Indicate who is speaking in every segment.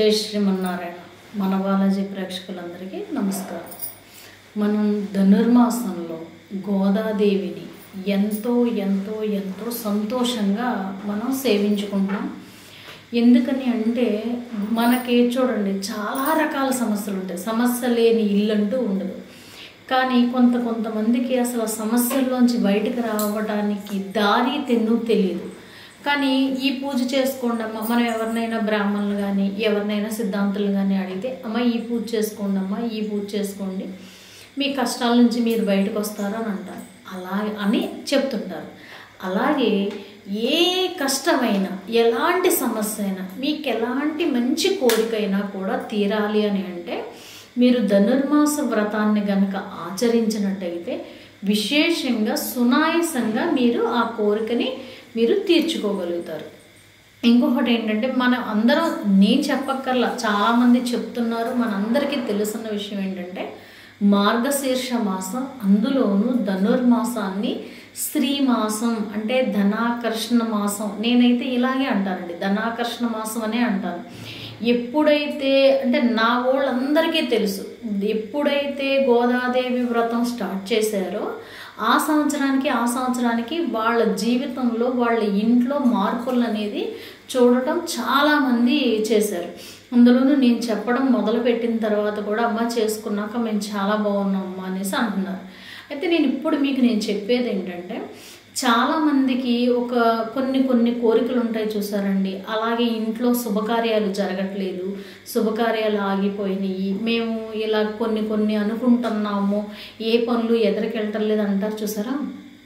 Speaker 1: జై శ్రీమన్నారాయణ మన బాలాజీ ప్రేక్షకులందరికీ నమస్కారం మనం ధనుర్మాసంలో గోదాదేవిని ఎంతో ఎంతో ఎంతో సంతోషంగా మనం సేవించుకుంటున్నాం ఎందుకని అంటే మనకి చూడండి చాలా రకాల సమస్యలు ఉంటాయి సమస్య లేని ఇల్లు అంటూ ఉండదు కానీ కొంత కొంతమందికి అసలు ఆ సమస్యల్లోంచి బయటకు రావడానికి దారి తెన్ను తెలియదు కానీ ఈ పూజ చేసుకోండి అమ్మ మనం ఎవరినైనా బ్రాహ్మణులు కానీ ఎవరినైనా సిద్ధాంతులు కానీ అడిగితే అమ్మ ఈ పూజ చేసుకోండి అమ్మ ఈ పూజ చేసుకోండి మీ కష్టాల నుంచి మీరు బయటకు వస్తారు అని అంటారు అలా అని చెప్తుంటారు అలాగే ఏ కష్టమైనా ఎలాంటి సమస్య అయినా మీకు ఎలాంటి మంచి కోరికైనా కూడా తీరాలి అని అంటే మీరు ధనుర్మాస వ్రతాన్ని గనక ఆచరించినట్టయితే విశేషంగా సునాయసంగా మీరు ఆ కోరికని మీరు తీర్చుకోగలుగుతారు ఇంకొకటి ఏంటంటే మనం అందరం నేను చెప్పక్కర్లా చాలామంది చెప్తున్నారు మనందరికీ తెలుసున్న విషయం ఏంటంటే మార్గశీర్ష మాసం అందులోనూ ధనుర్మాసాన్ని స్త్రీ మాసం అంటే ధనాకర్షణ మాసం నేనైతే ఇలాగే అంటానండి ధనాకర్షణ మాసం అనే అంటాను ఎప్పుడైతే అంటే నా వాళ్ళందరికీ తెలుసు ఎప్పుడైతే గోదాదేవి వ్రతం స్టార్ట్ చేశారో ఆ సంవత్సరానికి ఆ సంవత్సరానికి వాళ్ళ జీవితంలో వాళ్ళ ఇంట్లో మార్పులు అనేది చూడటం చాలామంది చేశారు అందులోనూ నేను చెప్పడం మొదలుపెట్టిన తర్వాత కూడా అమ్మ చేసుకున్నాక మేము చాలా బాగున్నాం అమ్మ అనేసి అంటున్నారు అయితే నేను ఇప్పుడు మీకు నేను చెప్పేది ఏంటంటే చాలామందికి ఒక కొన్ని కొన్ని కోరికలు ఉంటాయి చూసారండి అలాగే ఇంట్లో శుభకార్యాలు జరగట్లేదు శుభకార్యాలు ఆగిపోయినాయి మేము ఇలా కొన్ని కొన్ని అనుకుంటున్నాము ఏ పనులు ఎదరికెళ్ళటం అంటారు చూసారా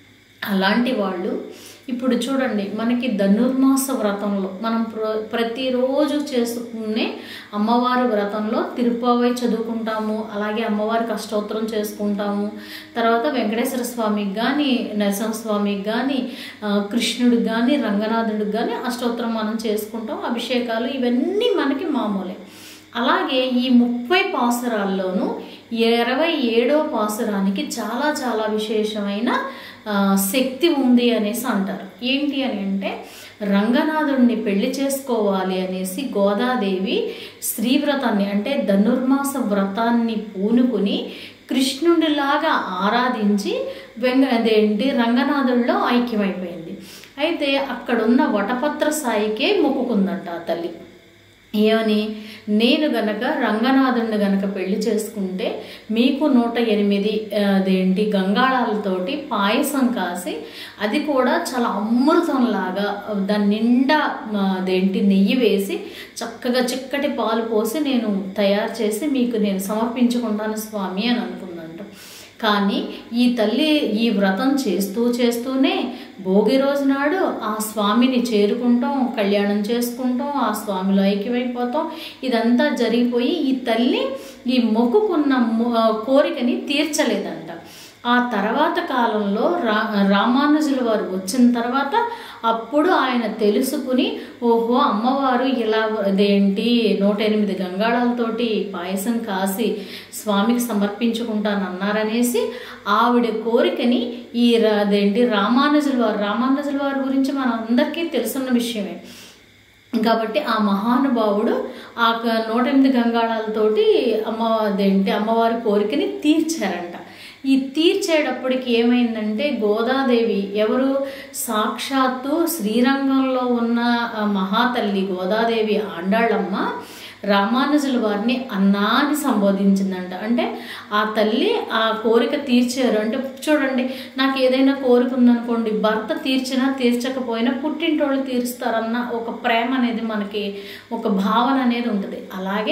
Speaker 1: అలాంటి వాళ్ళు ఇప్పుడు చూడండి మనకి ధనుర్మాస వ్రతంలో మనం ప్ర ప్రతిరోజు చేసుకునే అమ్మవారి వ్రతంలో తిరుపావై చదువుకుంటాము అలాగే అమ్మవారికి అష్టోత్తరం చేసుకుంటాము తర్వాత వెంకటేశ్వర స్వామికి కానీ నరసింహస్వామికి కానీ కృష్ణుడికి కానీ రంగనాథుడికి కానీ అష్టోత్తరం మనం చేసుకుంటాం అభిషేకాలు ఇవన్నీ మనకి మామూలే అలాగే ఈ ముప్పై పాసురాల్లోనూ ఇరవై ఏడో పాసురానికి చాలా చాలా విశేషమైన శక్తి ఉంది అనేసి అంటారు ఏంటి అని అంటే రంగనాథుడిని పెళ్లి చేసుకోవాలి అనేసి గోదాదేవి స్త్రీ వ్రతాన్ని అంటే ధనుర్మాస వ్రతాన్ని పూనుకుని కృష్ణుడిలాగా ఆరాధించి వెంగ అదేంటి రంగనాథుడిలో ఐక్యమైపోయింది అయితే అక్కడున్న వటపత్ర సాయికే మొక్కుకుందంట ఆ తల్లి ఏమని నేను గనక రంగనాథుడిని గనక పెళ్లి చేసుకుంటే మీకు నూట ఎనిమిది అదేంటి గంగాళాలతోటి పాయసం కాసి అది కూడా చాలా అమృతంలాగా దాని నిండా అదేంటి నెయ్యి వేసి చక్కగా చిక్కటి పాలు పోసి నేను తయారు చేసి మీకు నేను సమర్పించుకుంటాను స్వామి అని అనుకుందంట కానీ ఈ తల్లి ఈ వ్రతం చేస్తూ చేస్తూనే భోగి రోజు నాడు ఆ స్వామిని చేరుకుంటాం కళ్యాణం చేసుకుంటాం ఆ స్వామిలో ఐక్యమైపోతాం ఇదంతా జరిగిపోయి ఈ తల్లి ఈ మొక్కుకున్న కోరికని తీర్చలేదంట ఆ తర్వాత కాలంలో రా రామానుజుల వారు వచ్చిన తర్వాత అప్పుడు ఆయన తెలుసుకుని ఓహో అమ్మవారు ఇలా అదేంటి నూట ఎనిమిది గంగాళాలతోటి పాయసం కాసి స్వామికి సమర్పించుకుంటానన్నారనేసి ఆవిడ కోరికని ఈ అదేంటి రామానుజుల వారు రామానుజుల వారి గురించి మన అందరికీ తెలుసున్న విషయమే కాబట్టి ఆ మహానుభావుడు ఆ నూట ఎనిమిది గంగాళాలతోటి అమ్మ అదేంటి అమ్మవారి కోరికని తీర్చారంట ఈ తీర్చేటప్పటికి ఏమైందంటే గోదాదేవి ఎవరు సాక్షాత్తు శ్రీరంగంలో ఉన్న మహాతల్లి గోదాదేవి ఆండాళ్ళమ్మ రామానుజుల వారిని అన్నా అని సంబోధించిందంట అంటే ఆ తల్లి ఆ కోరిక తీర్చారు అంటే చూడండి నాకు ఏదైనా కోరిక ఉందనుకోండి భర్త తీర్చినా తీర్చకపోయినా పుట్టింటోళ్ళు తీరుస్తారన్న ఒక ప్రేమ అనేది మనకి ఒక భావన అనేది ఉంటుంది అలాగే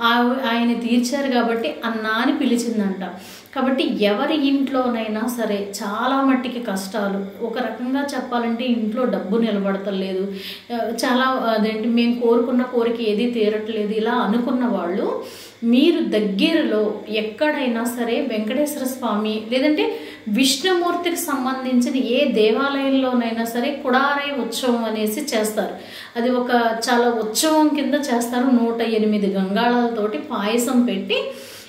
Speaker 1: ఆయన తీర్చారు కాబట్టి అన్నా అని పిలిచిందంట కాబట్టి ఎవరి ఇంట్లోనైనా సరే చాలా మట్టికి కష్టాలు ఒక రకంగా చెప్పాలంటే ఇంట్లో డబ్బు నిలబడతలేదు చాలా అదేంటి మేము కోరుకున్న కోరిక ఏది తీరట్లేదు ఇలా అనుకున్న వాళ్ళు మీరు దగ్గరలో ఎక్కడైనా సరే వెంకటేశ్వర స్వామి లేదంటే విష్ణుమూర్తికి సంబంధించిన ఏ దేవాలయంలోనైనా సరే కుడారై ఉత్సవం అనేసి చేస్తారు అది ఒక చాలా ఉత్సవం కింద చేస్తారు నూట ఎనిమిది గంగాళాలతోటి పాయసం పెట్టి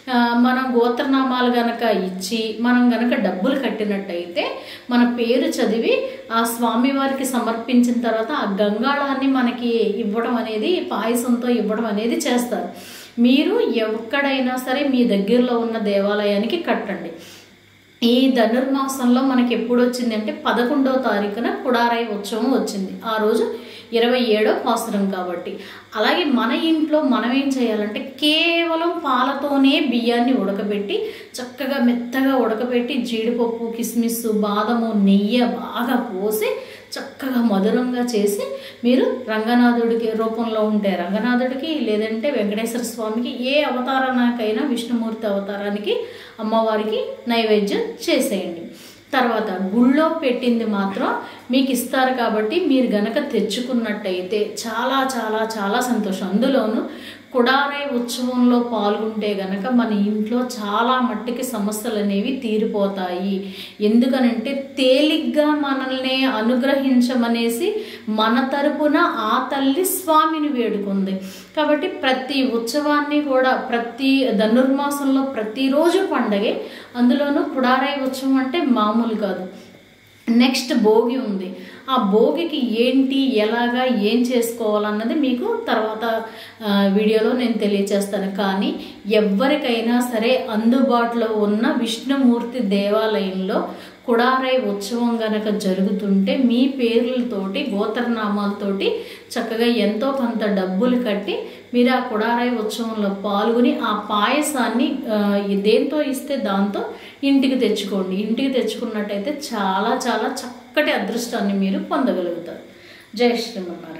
Speaker 1: ఆ, మనం గోత్రనామాలు గనక ఇచ్చి మనం గనక డబ్బులు కట్టినట్టయితే మన పేరు చదివి ఆ స్వామివారికి సమర్పించిన తర్వాత ఆ గంగాళాన్ని మనకి ఇవ్వడం అనేది పాయసంతో ఇవ్వడం అనేది చేస్తారు మీరు ఎక్కడైనా సరే మీ దగ్గరలో ఉన్న దేవాలయానికి కట్టండి ఈ ధనుర్మాసంలో మనకి ఎప్పుడు వచ్చింది అంటే పదకొండవ తారీఖున కుడారాయి ఉత్సవం వచ్చింది ఆ రోజు ఇరవై ఏడో పాసరం కాబట్టి అలాగే మన ఇంట్లో మనం ఏం చేయాలంటే కేవలం పాలతోనే బియ్యాన్ని ఉడకబెట్టి చక్కగా మెత్తగా ఉడకబెట్టి జీడిపప్పు కిస్మిస్ బాదము నెయ్యి బాగా పోసి చక్కగా మధురంగా చేసి మీరు రంగనాథుడికి రూపంలో ఉంటే రంగనాథుడికి లేదంటే వెంకటేశ్వర స్వామికి ఏ అవతారానికైనా విష్ణుమూర్తి అవతారానికి అమ్మవారికి నైవేద్యం చేసేయండి తర్వాత గుళ్ళో పెట్టింది మాత్రం మీకు ఇస్తారు కాబట్టి మీరు గనక తెచ్చుకున్నట్టయితే చాలా చాలా చాలా సంతోషం అందులోనూ కుడారై ఉత్సవంలో పాల్గొంటే గనక మన ఇంట్లో చాలా మట్టికి సమస్యలు అనేవి తీరిపోతాయి ఎందుకనంటే తేలిగ్గా మనల్ని అనుగ్రహించమనేసి మన తరపున ఆ తల్లి స్వామిని వేడుకుంది కాబట్టి ప్రతి ఉత్సవాన్ని కూడా ప్రతి ధనుర్మాసంలో ప్రతిరోజు పండగే అందులోనూ కుడారై ఉత్సవం అంటే మామూలు కాదు నెక్స్ట్ భోగి ఉంది ఆ భోగికి ఏంటి ఎలాగా ఏం చేసుకోవాలన్నది మీకు తర్వాత ఆ, వీడియోలో నేను తెలియచేస్తాను కానీ ఎవరికైనా సరే అందుబాటులో ఉన్న విష్ణుమూర్తి దేవాలయంలో కుడారై ఉత్సవం గనక జరుగుతుంటే మీ పేర్లతోటి గోత్రనామాలతోటి చక్కగా ఎంతో కొంత డబ్బులు కట్టి మీరు ఆ కుడారై ఉత్సవంలో పాల్గొని ఆ పాయసాన్ని ఆ, దేంతో ఇస్తే దాంతో ఇంటికి తెచ్చుకోండి ఇంటికి తెచ్చుకున్నట్టయితే చాలా చాలా చక్కటి అదృష్టాన్ని మీరు పొందగలుగుతారు జై శ్రీమన్నారాయణ